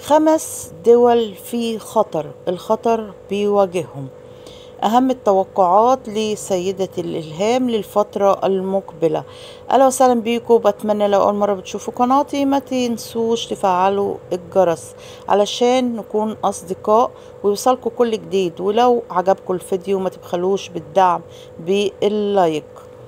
خمس دول في خطر الخطر بيواجههم أهم التوقعات لسيدة الإلهام للفترة المقبلة أهلا وسهلا بيكم بتمنى لو أول مرة بتشوفوا قناتي ما تنسوش تفعلوا الجرس علشان نكون أصدقاء ويوصلكوا كل جديد ولو عجبكم الفيديو ما تبخلوش بالدعم باللايك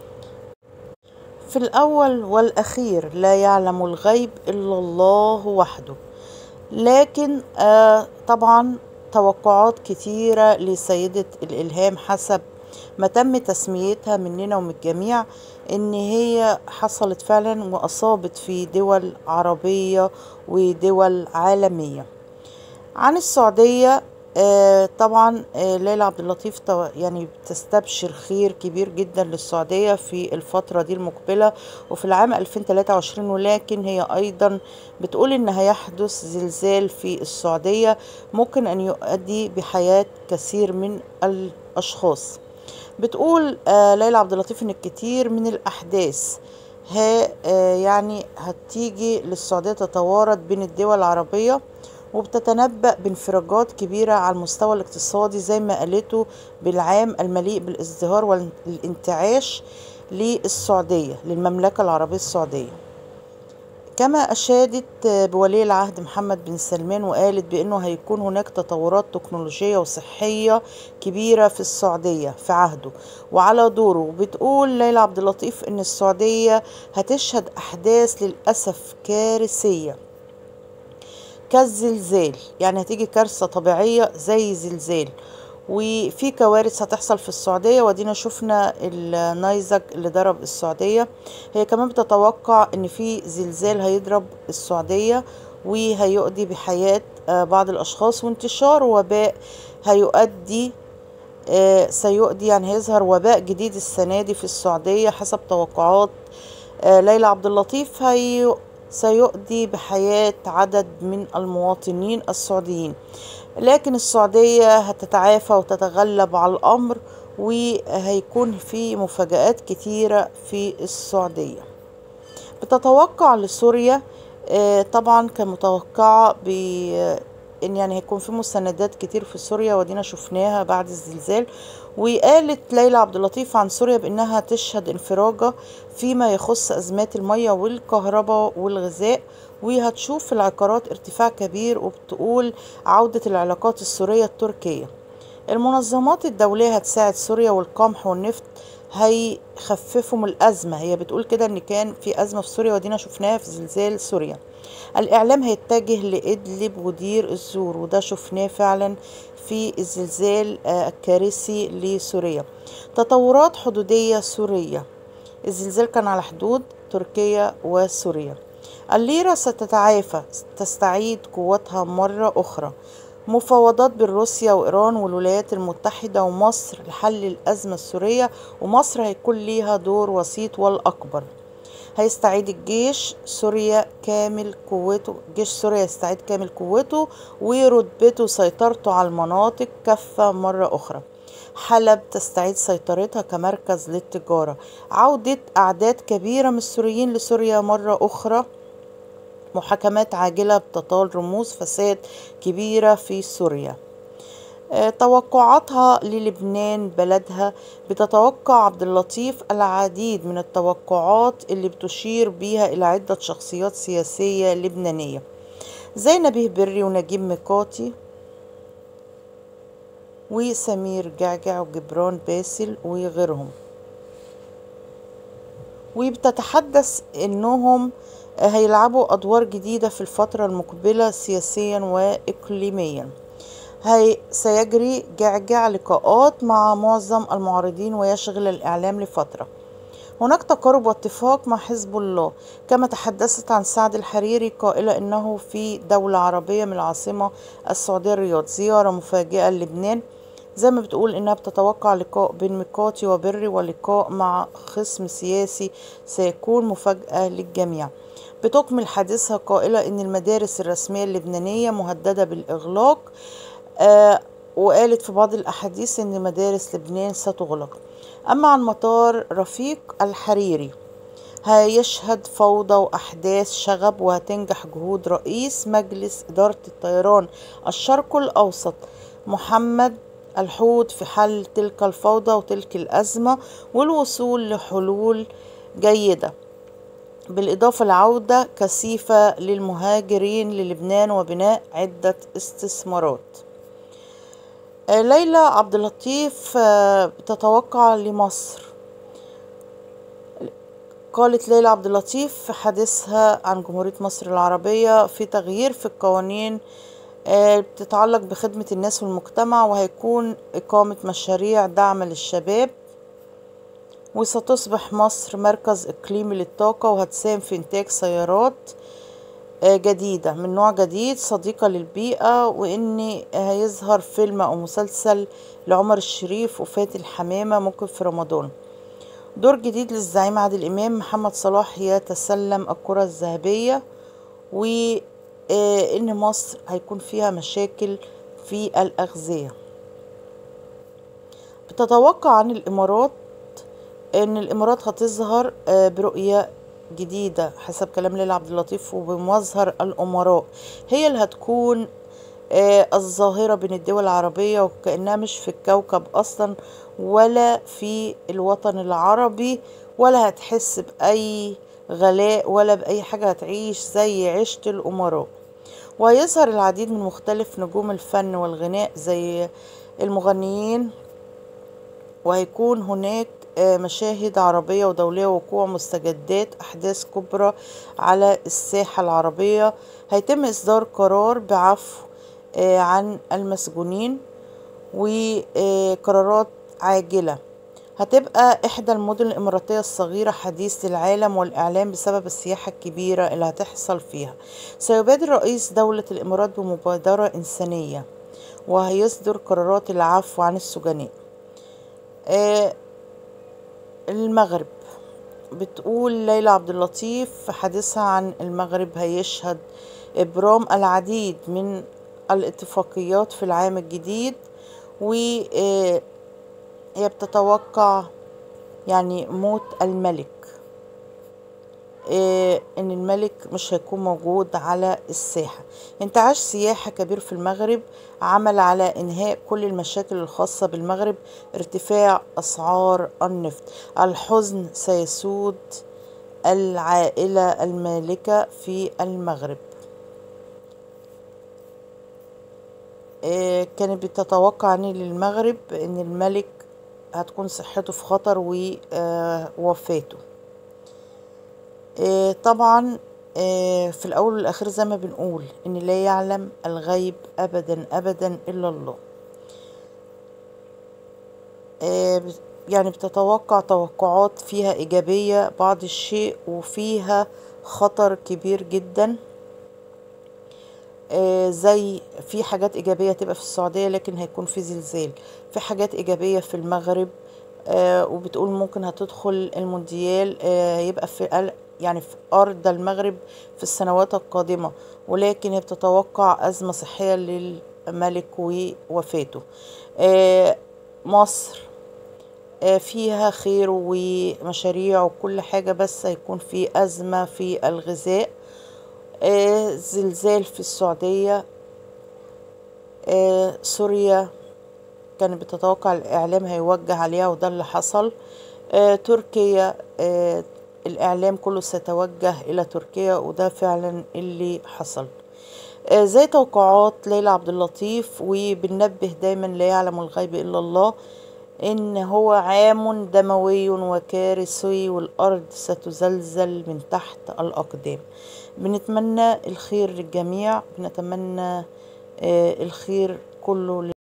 في الأول والأخير لا يعلم الغيب إلا الله وحده لكن آه طبعا توقعات كتيرة لسيدة الإلهام حسب ما تم تسميتها مننا ومن الجميع ان هي حصلت فعلا واصابت في دول عربية ودول عالمية عن السعودية آه طبعا آه ليلى عبد اللطيف يعني بتستبشر خير كبير جدا للسعودية في الفترة دي المقبلة وفي العام 2023 ولكن هي أيضا بتقول إن هيحدث زلزال في السعودية ممكن أن يؤدي بحياة كثير من الأشخاص بتقول آه ليلى عبد اللطيف إن الكثير من الأحداث ها يعني هتيجي للسعودية تتوارد بين الدول العربية وبتتنبأ بانفراجات كبيرة على المستوى الاقتصادي زي ما قالته بالعام المليء بالازدهار والانتعاش للسعودية للمملكة العربية السعودية كما أشادت بولي العهد محمد بن سلمان وقالت بأنه هيكون هناك تطورات تكنولوجية وصحية كبيرة في السعودية في عهده وعلى دوره بتقول ليلى عبد اللطيف أن السعودية هتشهد أحداث للأسف كارثية كالزلزال يعني هتيجي كارثة طبيعية زي زلزال وفي كوارث هتحصل في السعودية ودينا شفنا النيزك اللي ضرب السعودية هي كمان بتتوقع ان في زلزال هيضرب السعودية وهيؤدي بحياة بعض الاشخاص وانتشار وباء هيؤدي سيؤدي يعني هيظهر وباء جديد السنة دي في السعودية حسب توقعات ليلى عبد اللطيف هي سيؤدي بحياة عدد من المواطنين السعوديين لكن السعودية هتتعافى وتتغلب على الأمر وهيكون في مفاجآت كتيرة في السعودية بتتوقع لسوريا طبعا كان متوقعة ب ان يعني هيكون في مساندات كتير في سوريا ودينا شفناها بعد الزلزال وقالت ليلى عبد اللطيف عن سوريا بانها تشهد انفراجه فيما يخص ازمات الميه والكهرباء والغذاء وهتشوف في العقارات ارتفاع كبير وبتقول عودة العلاقات السورية التركية المنظمات الدولية هتساعد سوريا والقمح والنفط هيخففوا من الأزمة هي بتقول كده إن كان في أزمة في سوريا ودينا شفناها في زلزال سوريا الإعلام هيتجه لإدلب ودير الزور وده شفناه فعلا في الزلزال الكارثي لسوريا تطورات حدودية سورية الزلزال كان على حدود تركيا وسوريا الليرة ستتعافى تستعيد قوتها مرة أخرى مفاوضات بين روسيا وإيران والولايات المتحدة ومصر لحل الأزمة السورية ومصر هيكون ليها دور وسيط والأكبر هيستعيد الجيش سوريا كامل قوته جيش سوريا يستعيد كامل قوته ورتبته وسيطرته على المناطق كافة مرة أخرى حلب تستعيد سيطرتها كمركز للتجارة عودة أعداد كبيرة من السوريين لسوريا مرة أخرى محاكمات عاجلة بتطال رموز فساد كبيرة في سوريا توقعاتها للبنان بلدها بتتوقع عبد اللطيف العديد من التوقعات اللي بتشير بيها إلى عدة شخصيات سياسية لبنانية زي نبيه بري ونجيب ميقاتي وسمير جعجع وجبران باسل وغيرهم وبتتحدث انهم هيلعبوا ادوار جديده في الفتره المقبله سياسيا واقليميا هي سيجري جعجع لقاءات مع معظم المعارضين ويشغل الاعلام لفتره هناك تقارب واتفاق مع حزب الله كما تحدثت عن سعد الحريري قائلة انه في دولة عربية من العاصمة السعودية الرياض زيارة مفاجئة للبنان زي ما بتقول انها بتتوقع لقاء بين ميقاتي وبري ولقاء مع خصم سياسي سيكون مفاجأة للجميع بتكمل حديثها قائلة ان المدارس الرسمية اللبنانية مهددة بالاغلاق آه وقالت في بعض الاحاديث ان مدارس لبنان ستغلق اما عن مطار رفيق الحريري هيشهد فوضى وأحداث شغب وهتنجح جهود رئيس مجلس إدارة الطيران الشرق الأوسط محمد الحوت في حل تلك الفوضى وتلك الأزمة والوصول لحلول جيدة بالإضافة لعودة كثيفة للمهاجرين للبنان وبناء عدة استثمارات آه، ليلى عبد اللطيف آه، بتتوقع لمصر قالت ليلى عبد اللطيف في حديثها عن جمهورية مصر العربية في تغيير في القوانين آه، بتتعلق بخدمة الناس والمجتمع وهيكون إقامة مشاريع دعم للشباب وستصبح مصر مركز إقليمي للطاقة وهتساهم في إنتاج سيارات آه، جديدة من نوع جديد صديقة للبيئة وإن هيظهر فيلم أو مسلسل لعمر الشريف وفاتن حمامة ممكن في رمضان دور جديد للزعيم عادل إمام محمد صلاح يتسلم الكرة الذهبية وإن مصر هيكون فيها مشاكل في الأغذية بتتوقع عن الإمارات إن الإمارات هتظهر آه، برؤية جديدة حسب كلام ليلى عبد اللطيف وبمظهر الأمراء هي اللي هتكون آه، الظاهرة بين الدول العربية وكأنها مش في الكوكب أصلا ولا في الوطن العربي ولا هتحس بأي غلاء ولا بأي حاجة هتعيش زي عيشة الأمراء وهيظهر العديد من مختلف نجوم الفن والغناء زي المغنيين وهيكون هناك آه، مشاهد عربية ودولية وقوع مستجدات أحداث كبرى على الساحة العربية هيتم إصدار قرار بعفو آه، عن المسجونين وقرارات عاجلة هتبقى إحدى المدن الإماراتية الصغيرة حديث العالم والإعلام بسبب السياحة الكبيرة اللي هتحصل فيها سيبادر رئيس دولة الإمارات بمبادرة إنسانية وهيصدر قرارات العفو عن السجناء آه، المغرب بتقول ليلى عبد اللطيف في حديثها عن المغرب هيشهد إبرام العديد من الاتفاقيات في العام الجديد وهي بتتوقع يعني موت الملك إيه ان الملك مش هيكون موجود على الساحة انتعاش سياحة كبير في المغرب عمل على انهاء كل المشاكل الخاصة بالمغرب ارتفاع اسعار النفط الحزن سيسود العائلة المالكة في المغرب إيه كانت بتتوقع ان للمغرب ان الملك هتكون صحته في خطر ووفاته آه، طبعا آه، في الأول والأخير زي ما بنقول إن لا يعلم الغيب أبدا أبدا إلا الله آه، يعني بتتوقع توقعات فيها إيجابية بعض الشيء وفيها خطر كبير جدا زي في حاجات إيجابية تبقى في السعودية لكن هيكون في زلزال في حاجات إيجابية في المغرب وبتقول ممكن هتدخل المونديال يبقى في يعني في أرض المغرب في السنوات القادمة ولكن هي بتتوقع أزمة صحية للملك ووفاته آه، مصر آه، فيها خير ومشاريع وكل حاجة بس هيكون في أزمة في الغذاء آه، زلزال في السعودية سوريا كانت بتتوقع الإعلام هيوجه عليها وده اللي حصل تركيا الإعلام كله سيتوجه إلى تركيا وده فعلا اللي حصل آه، زي توقعات ليلى عبد اللطيف وبننبه دايما لا يعلم الغيب إلا الله إن هو عام دموي وكارثي والأرض ستزلزل من تحت الأقدام بنتمنى الخير للجميع بنتمنى آه، الخير كله